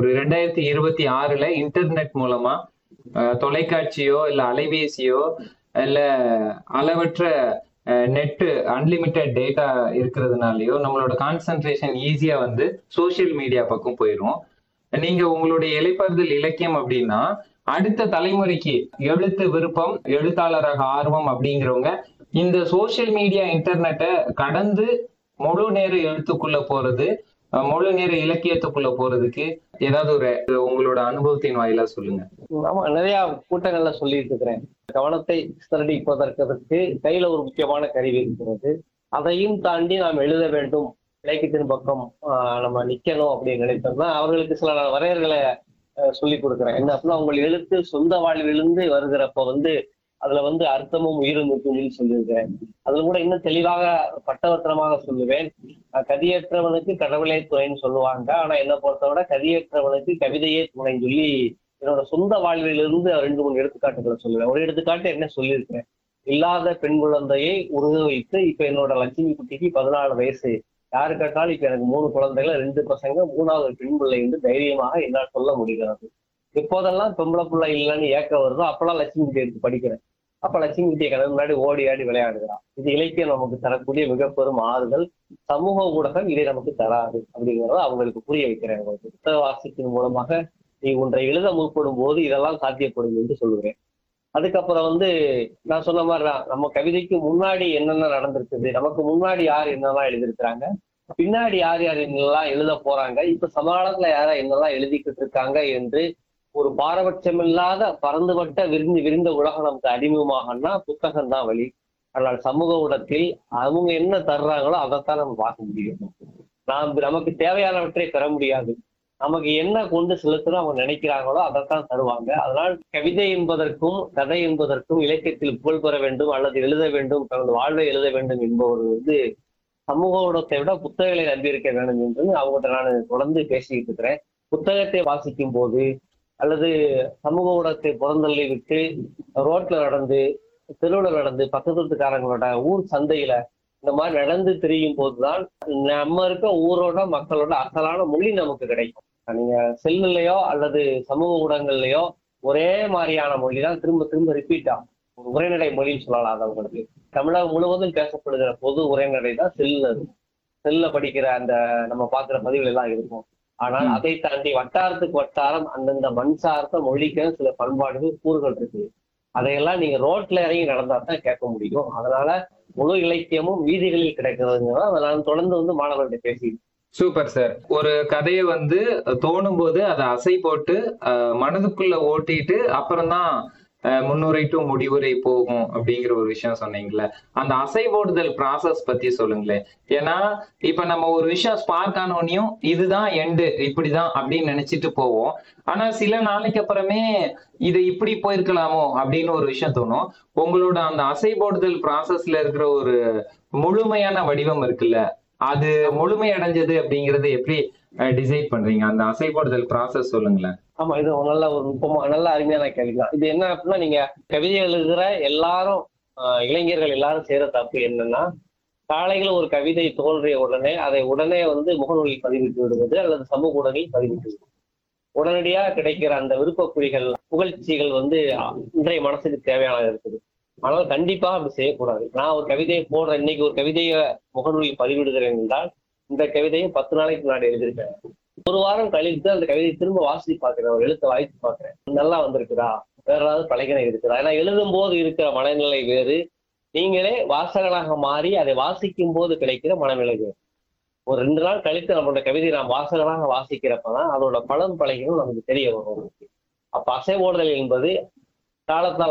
ஒரு ரெண்டாயிரத்தி இருபத்தி ஆறுல இன்டர்நெட் மூலமா அஹ், தொலைக்காட்சியோ இல்ல அலைபேசியோ இல்ல அளவற்ற நெட் அன்லிமிட்டெட் டேட்டா இருக்கிறதுனாலயோ நம்மளோட கான்சென்ட்ரேஷன் ஈஸியா வந்து சோஷியல் மீடியா பக்கம் போயிடும் நீங்க உங்களுடைய இலைப்பாறுதல் இலக்கியம் அப்படின்னா அடுத்த தலைமுறைக்கு எழுத்து விருப்பம் எழுத்தாளராக ஆர்வம் அப்படிங்கிறவங்க இந்த சோஷியல் மீடியா இன்டர்நெட்டை கடந்து முழு நேர எழுத்துக்குள்ள போறது அஹ், முழு நேர இலக்கியத்துக்குள்ள போறதுக்கு ஏதாவது ஒரு உங்களோட அனுபவத்தின் வாயிலா சொல்லுங்க ஆமா நிறைய கூட்டங்கள்ல சொல்லிட்டு இருக்கிறேன் கவனத்தை சிதறடிப்பதற்கு கையில ஒரு முக்கியமான கருவி இருக்கிறது அதையும் தாண்டி நாம் எழுத வேண்டும் இலக்கியத்தின் பக்கம் ஆஹ், நம்ம நிக்கணும் அப்படின்னு நினைத்தோம்னா அவர்களுக்கு சில நான் வரையறைகளை ஆஹ், சொல்லிக் கொடுக்குறேன் என்ன அப்படின்னா உங்கள் எழுத்து சொந்த வாழ்விலிருந்து வருகிறப்ப வந்து அதுல வந்து அர்த்தமும் உயிரும் இருக்குன்னு சொல்லியிருக்கிறேன் அதுல கூட இன்னும் தெளிவாக பட்டவர்த்தனமாக சொல்லுவேன் அஹ், கதியற்றவனுக்கு கடவுளே துணைன்னு சொல்லுவாங்க ஆனா என்ன பொறுத்தவரை கதியற்றவனுக்கு கவிதையே துணைன்னு சொல்லி என்னோட சொந்த வாழ்விலிருந்து ரெண்டு மூணு எடுத்துக்காட்டுகளை சொல்லுவேன் ஒரு எடுத்துக்காட்டு என்ன சொல்லியிருக்கிறேன் இல்லாத பெண் குழந்தையை உருக வைத்து இப்ப என்னோட லட்சுமி குட்டிக்கு பதினாலு வயசு யாரு கேட்டாலும் இப்ப எனக்கு மூணு குழந்தைகள் ரெண்டு பசங்க மூணாவது பெண் பிள்ளை என்று தைரியமாக என்னால் சொல்ல முடிகிறது எப்போதெல்லாம் பொம்பளை பிள்ளை இல்லைன்னு ஏக்க வருதோ அப்பெல்லாம் லட்சுமி குட்டி எடுத்து படிக்கிறேன் அப்ப லட்சுமி குட்டியை கணக்கு முன்னாடி ஓடி ஆடி விளையாடுகிறான் இது இலக்கியம் நமக்கு தரக்கூடிய மிக பெரும் ஆறுதல் சமூக ஊடகம் இதை நமக்கு தராது அப்படிங்கறத அவங்களுக்கு புரிய வைக்கிறேன் உங்களுக்கு புத்தக வாசிப்பின் மூலமாக நீ ஒன்றை எழுத முற்படும் போது இதெல்லாம் சாத்தியப்படும் என்று சொல்லுவேன் அதுக்கப்புறம் வந்து நான் சொன்ன மாதிரி தான் நம்ம கவிதைக்கு முன்னாடி என்னென்ன நடந்திருக்குது நமக்கு முன்னாடி யார் என்னெல்லாம் எழுதியிருக்கிறாங்க பின்னாடி யார் யார் என்னெல்லாம் எழுத போறாங்க இப்ப சமகாலத்துல யாரா என்னெல்லாம் எழுதிக்கிட்டு இருக்காங்க என்று ஒரு பாரபட்சமில்லாத பறந்துபட்ட விரிந்து விரிந்த உலகம் நமக்கு அறிமுகமாகனா புத்தகம் தான் வழி ஆனால் சமூக ஊடகத்தில் அவங்க என்ன தர்றாங்களோ அதைத்தான் நம்ம பார்க்க முடியும் நாம் நமக்கு தேவையானவற்றை பெற முடியாது நமக்கு என்ன கொண்டு செலுத்தணும் அவங்க நினைக்கிறாங்களோ அதைத்தான் தருவாங்க அதனால் கவிதை என்பதற்கும் கதை என்பதற்கும் இலக்கியத்தில் புகழ் பெற வேண்டும் அல்லது எழுத வேண்டும் தனது வாழ்வை எழுத வேண்டும் என்பவர் வந்து சமூக ஊடகத்தை விட புத்தகங்களை நம்பியிருக்க வேண்டும் என்று அவங்ககிட்ட நான் தொடர்ந்து பேசிக்கிட்டு இருக்கிறேன் புத்தகத்தை வாசிக்கும் போது அல்லது சமூக ஊடகத்தை புறந்தள்ளி விட்டு ரோட்ல நடந்து தெருவில் நடந்து பக்கத்து வீட்டுக்காரங்களோட ஊர் சந்தையில இந்த மாதிரி நடந்து திரியும் போதுதான் நம்ம இருக்க ஊரோட மக்களோட அசலான மொழி நமக்கு கிடைக்கும் நீங்க செல்லுலயோ அல்லது சமூக ஊடகங்கள்லயோ ஒரே மாதிரியான மொழி தான் திரும்ப திரும்ப ரிப்பீட் ஆகும் ஒரு உரைநடை மொழின்னு சொல்லலாம் அது அவங்களுக்கு தமிழகம் முழுவதும் பேசப்படுகிற பொது உரைநடை தான் செல்லுல இருக்கும் செல்ல படிக்கிற அந்த நம்ம பார்க்கிற பதிவுகள் எல்லாம் இருக்கும் ஆனால் ம். அதை தாண்டி வட்டாரத்துக்கு வட்டாரம் அந்தந்த மண் சார்ந்த மொழிக்கு சில பண்பாடுகள் கூறுகள் இருக்கு அதையெல்லாம் நீங்க ரோட்ல இறங்கி நடந்தா தான் கேட்க முடியும் அதனால முழு இலக்கியமும் வீதிகளில் கிடைக்கிறதுங்கிறத அதை நான் தொடர்ந்து வந்து மாணவர்கிட்ட பேசி சூப்பர் சார் ஒரு கதையை வந்து தோணும் போது அதை அசை போட்டு அஹ், மனதுக்குள்ள ஓட்டிட்டு அப்புறம்தான் அஹ், முன்னுரை டு முடிவுரை போகும் அப்படிங்கிற ஒரு விஷயம் சொன்னீங்கல்ல அந்த அசை போடுதல் ப்ராசஸ் பத்தி சொல்லுங்களேன் ஏன்னா இப்ப நம்ம ஒரு விஷயம் ஸ்பார்க் ஆனோனையும் இதுதான் எண்டு இப்படிதான் அப்படின்னு நினைச்சிட்டு போவோம் ஆனா சில நாளைக்கு அப்புறமே இது இப்படி போயிருக்கலாமோ அப்படின்னு ஒரு விஷயம் தோணும் உங்களோட அந்த அசை போடுதல் ப்ராசஸ்ல இருக்கிற ஒரு முழுமையான வடிவம் இருக்குல்ல அது முழுமை அடைஞ்சது அப்படிங்கறது எப்படி டிசைட் பண்றீங்க அந்த அசை போடுதல் ப்ராசஸ் சொல்லுங்களேன் ஆமா இது ஒரு நல்ல ஒரு நுட்பமா நல்ல அருமையான கேள்வி தான் இது என்ன அப்படின்னா நீங்க கவிதை எழுதுகிற எல்லாரும் ஆஹ், இளைஞர்கள் எல்லாரும் செய்யற தப்பு என்னன்னா காலையில் ஒரு கவிதை தோன்றிய உடனே அதை உடனே வந்து முகநூலில் பதிவிட்டு விடுவது அல்லது சமூக ஊடகங்களில் பதிவிட்டு விடுவது உடனடியாக கிடைக்கிற அந்த விருப்பக்குறிகள் புகழ்ச்சிகள் வந்து அஹ், இன்றைய மனசுக்கு தேவையானது இருக்குது ஆனால் கண்டிப்பா அப்படி செய்யக்கூடாது நான் ஒரு கவிதையை போடுறேன் இன்னைக்கு ஒரு கவிதையை முகநூலில் பதிவிடுகிறேன் என்றால் இந்த கவிதையை பத்து நாளைக்கு முன்னாடி எழுதியிருக்கேன் ஒரு வாரம் கழித்து அந்த கவிதையை திரும்ப வாசித்து பார்க்கிறேன் ஒரு எழுத்தை வாசித்து பார்க்கிறேன் நல்லா வந்திருக்குதா வேற ஏதாவது பழகினை இருக்குதா ஏன்னா எழுதும் போது இருக்கிற மனநிலை வேறு நீங்களே வாசகனாக மாறி அதை வாசிக்கும் போது கிடைக்கிற மனநிலை வேறு ஒரு ரெண்டு நாள் கழித்து நம்மளோட கவிதையை நாம் வாசகனாக வாசிக்கிறப்பதான் அதோட பலன் பழகினும் நமக்கு தெரிய வரும் அப்ப அசை ஓடுதல் என்பது காலத்தால்